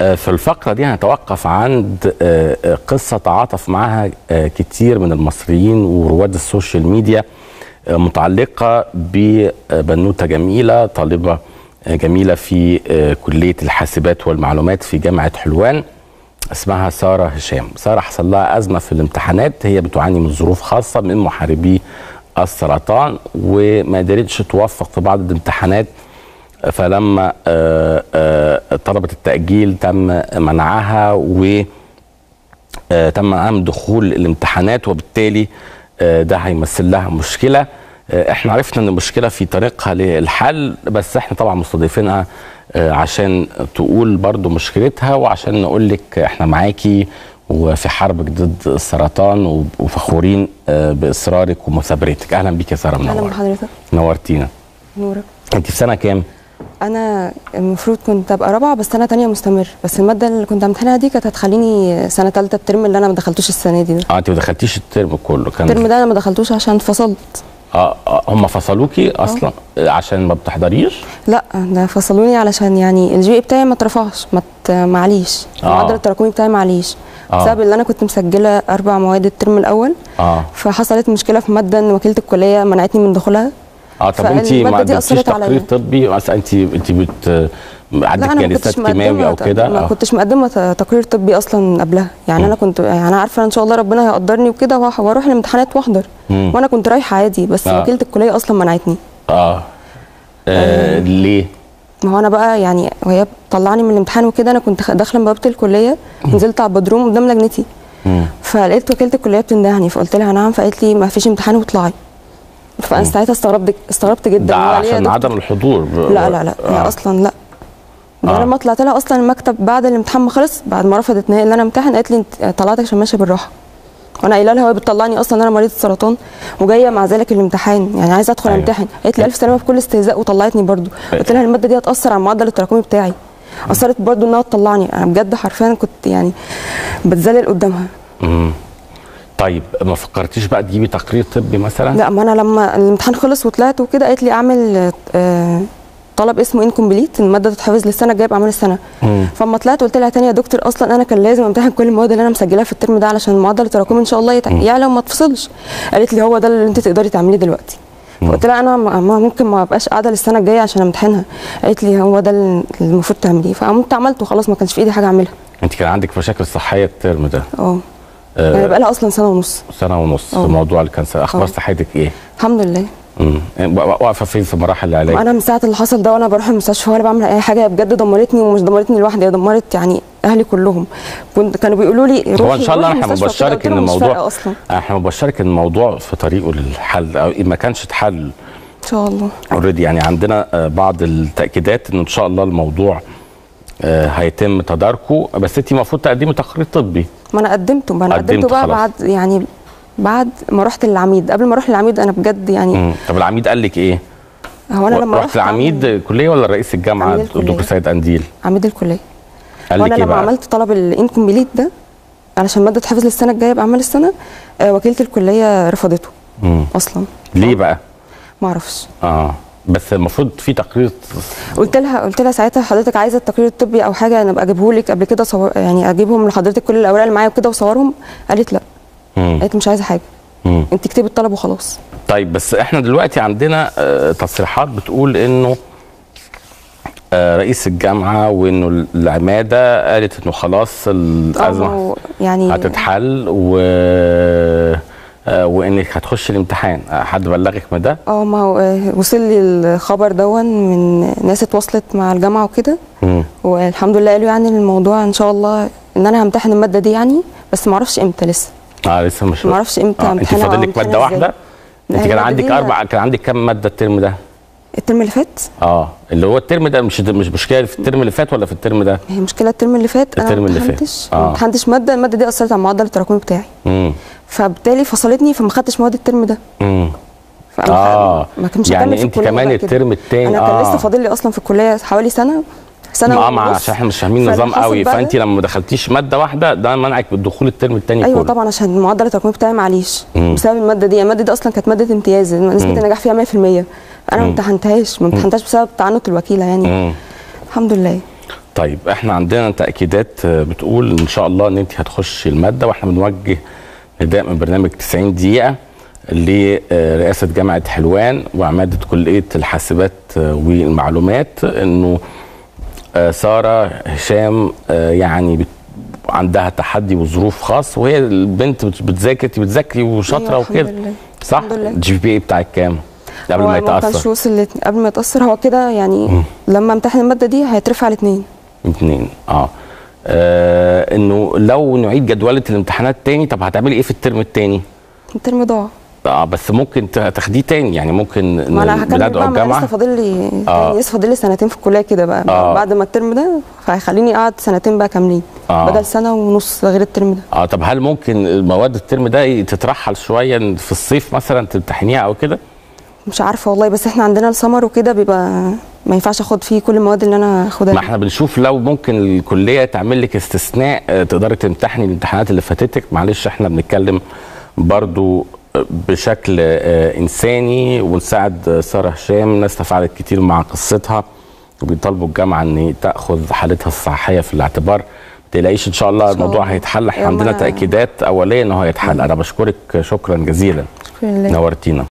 آه، في الفقرة دي هنتوقف عند آه، آه، قصة تعاطف معها آه، كتير من المصريين ورواد السوشيال ميديا آه، متعلقة ببنوتة جميلة طالبة آه، جميلة في آه، كلية الحاسبات والمعلومات في جامعة حلوان اسمها سارة هشام سارة حصل لها أزمة في الامتحانات هي بتعاني من ظروف خاصة من محاربي السرطان وما قدرتش توفق في بعض الامتحانات فلما آه، آه، طلبت التأجيل تم منعها و آه، تم منعها من دخول الامتحانات وبالتالي آه، ده هيمثل لها مشكلة آه، احنا عرفنا ان المشكلة في طريقها للحل بس احنا طبعا مستضيفينها آه، عشان تقول برضو مشكلتها وعشان نقول لك احنا معاكي وفي حربك ضد السرطان و- وفخورين آه، باصرارك ومثابرتك اهلا بيك يا ساره اهلا منور بحضرتك نورتينا نورك انت في سنه كام انا المفروض كنت ابقى رابعه بس انا تانية مستمر بس الماده اللي كنت امتحنها دي كانت هتخليني سنه ثالثه الترم اللي انا ما دخلتوش السنه دي ده اه انت ما دخلتيش الترم كله كان الترم ده انا ما دخلتوش عشان فصلت اه آه، هم فصلوكي اصلا آه، عشان ما بتحضريش لا ده فصلوني علشان يعني الجي بي بتاعي ما اترفعش ما ت- معليش آه. المعدل التراكمي بتاعي معليش آه. بسبب اللي انا كنت مسجله اربع مواد الترم الاول اه فحصلت مشكله في ماده ان وكيله الكليه منعتني من دخولها اه طب انت فالمادة ما دي قدمتيش أثرت تقرير عليا. طبي مثلا انت انت بت عندك لا انا ما جلسات كنتش كيماوي او مقدمه كده ما آه. كنتش مقدمه ت- تقرير طبي اصلا قبلها يعني انا كنت يعني انا عارفه ان شاء الله ربنا هيقدرني وكده وه- واروح الامتحانات واحضر مم. وانا كنت رايحه عادي بس آه. وكيله الكليه اصلا منعتني اه, آه. ليه ما هو انا بقى يعني وهي بتطلعني من الامتحان وكده انا كنت خ- داخله من بوابه الكليه نزلت على البدروم قدام لجنتي مم. فلقيت وكيله الكليه بتندهني فقلت لها نعم فقالت لي ما فيش امتحان واطلعي فانا ساعتها استغربت استغربت جدا ده هو ليه يا عشان دكتور؟ عدم الحضور لا لا لا هي آه. اصلا لا ده آه. انا لما طلعت لها اصلا المكتب بعد الامتحان ما خلص بعد ما رفضت نهائي ان انا امتحن قالت لي انت طلعتك عشان ماشيه بالراحه وانا قايله لها هو بتطلعني اصلا ان انا مريضه سرطان وجايه مع ذلك الامتحان يعني عايزه ادخل أيوة. امتحن قالت لي الف سلامه بكل استهزاء وطلعتني برضو قلت لها الماده دي هتاثر على المعدل التراكمي بتاعي اثرت برضو انها تطلعني انا بجد حرفيا كنت يعني بتذلل قدامها مم. طيب ما فكرتيش بقى تجيبي تقرير طبي مثلا لا ما انا لما الامتحان خلص وطلعت وكده قالت لي اعمل آه، طلب اسمه انكمبليت الماده تتحفظ للسنه الجايه باعمال السنه مم. فاما طلعت قلت لها تاني يا دكتور اصلا انا كان لازم امتحن كل المواد اللي انا مسجلاها في الترم ده علشان المعدل التراكمي ان شاء الله يتع- يعلى وما تفصلش قالت لي هو ده اللي انت تقدري تعمليه دلوقتي فقلت لها انا ما ما ممكن ما ابقاش قاعده للسنه الجايه عشان امتحنها قالت لي هو ده اللي المفروض تعمليه فقمت عملته وخلاص ما كانش في ايدي حاجه اعملها انت كان عندك مشاكل صحيه الترم ده اه آه. يعني بقى لها اصلا سنه ونص سنه ونص آه. في موضوع الكانسر اخبار آه. صحتك ايه الحمد لله مم. واقفه فين في مراحل العلاج انا من ساعه اللي حصل ده وانا بروح المستشفى ولا بعمل اي حاجه بجد دمرتني ومش دمرتني لوحدي هي دمرت يعني اهلي كلهم كنت كانوا بيقولوا لي روحي هو ان شاء الله روحي احنا المستشفى وكده. مبشرك قلت ان لهم مش الموضوع فارقة اصلا احنا مبشرك ان الموضوع في طريقه للحل او ما كانش اتحل ان شاء الله اوريدي يعني عندنا آه، بعض التاكيدات ان ان شاء الله الموضوع آه، هيتم تداركه بس انت المفروض تقدمي تقرير طبي ما انا قدمته ما انا قدمت قدمته بقى خلاص. بعد يعني بعد ما رحت للعميد قبل ما اروح للعميد انا بجد يعني مم. طب العميد قال لك ايه؟ هو انا لما رحت العميد الكليه ولا رئيس الجامعه عميد الكلية. الدكتور سيد انديل؟ عميد الكليه قال وانا لك ايه لما بقى؟ عملت طلب الانكمبليت ده علشان ماده تحفظ للسنه الجايه باعمال السنه آه وكيله الكليه رفضته مم. اصلا ليه بقى؟ ما اعرفش اه بس المفروض في تقرير قلت لها قلت لها ساعتها حضرتك عايزه التقرير الطبي او حاجه انا ابقى اجيبه لك قبل كده صور يعني اجيبهم لحضرتك كل الاوراق اللي معايا وكده وصورهم قالت لا مم. قالت مش عايزه حاجه مم. انت اكتبي الطلب وخلاص طيب بس احنا دلوقتي عندنا آه، تصريحات بتقول انه آه، رئيس الجامعه وانه العماده قالت انه خلاص آه، الازمه هو يعني هتتحل و آه، وانك هتخش الامتحان آه، حد بلغك من ده؟ اه ما هو آه، وصل لي الخبر دون من ناس اتواصلت مع الجامعه وكده مم. والحمد لله قالوا يعني الموضوع ان شاء الله ان انا همتحن الماده دي يعني بس ما اعرفش امتى لسه اه لسه مش ما اعرفش امتى آه. انت امتحنها فاضل لك وامتحنها ماده إزاي. واحده؟ لا، انت هي كان المادة عندك دي- اربع كان عندك كام ماده الترم ده؟ الترم اللي فات اه اللي هو الترم ده مش مش مشكله في الترم اللي فات ولا في الترم ده؟ هي مشكله الترم اللي فات انا الترم ما اللي فات. امتحنتش آه. ما امتحنتش ماده الماده دي اثرت على المعدل التراكمي بتاعي امم فبالتالي فصلتني فما خدتش مواد الترم ده امم فأنا اه ما كنتش يعني هكمل في انت الكلية كمان بقى كده. الترم التاني انا كان آه. لسه فاضل لي اصلا في الكليه حوالي سنه سنه اه مع ونص. عشان احنا مش فاهمين فاللي النظام حصل قوي بقى- فانت لما ما دخلتيش ماده واحده ده منعك من دخول الترم الثاني ايوه كله طبعا عشان المعدل التراكمي بتاعي معليش مم. بسبب الماده دي الماده دي اصلا كانت ماده امتياز نسبه مم. النجاح فيها 100% انا مم. ما امتحنتهاش ما امتحنتهاش بسبب تعنت الوكيله يعني امم الحمد لله طيب طيب احنا عندنا تاكيدات آه، بتقول ان شاء الله ان انت هتخشي الماده واحنا بنوجه نداء من برنامج 90 دقيقه لرئاسه جامعه حلوان وعماده كليه الحاسبات آه، والمعلومات انه آه، ساره هشام آه، يعني بت عندها تحدي وظروف خاص وهي البنت بت- بتذاكر انت بتذاكري وشاطره أيوة، الحمد وكده لله. صح الحمد لله. الجي بي اي بتاعك كام قبل هو ما ما كانش يتاثر وصل لاتنين. قبل ما يتاثر هو كده يعني لما امتحن الماده دي هيترفع لاثنين اتنين اه آه، انه لو نعيد جدولة الامتحانات تاني طب هتعملي ايه في الترم التاني؟ الترم ضاع اه بس ممكن ت- تاخديه تاني يعني ممكن ما انا هكمل بلاد بقى او ما أنا لسه جامعه فاضل لي آه. يعني لسه فاضل لي سنتين في الكليه كده بقى آه. بعد ما الترم ده فهيخليني اقعد سنتين بقى كاملين آه. بدل سنه ونص غير الترم ده اه طب هل ممكن المواد الترم ده تترحل شويه في الصيف مثلا تمتحنيها او كده؟ مش عارفه والله بس احنا عندنا السمر وكده بيبقى ما ينفعش اخد فيه كل المواد اللي انا هاخدها ما احنا بنشوف لو ممكن الكليه تعمل لك استثناء آه، تقدري تمتحني الامتحانات اللي فاتتك معلش احنا بنتكلم برضو آه، بشكل آه، انساني ونساعد آه، ساره هشام ناس تفاعلت كتير مع قصتها وبيطالبوا الجامعه ان تاخذ حالتها الصحيه في الاعتبار ما تقلقيش ان شاء الله شاء الموضوع الله. هيتحل احنا يا عندنا ما- تاكيدات اوليه ان هو هيتحل انا بشكرك شكرا جزيلا شكرا لله نورتينا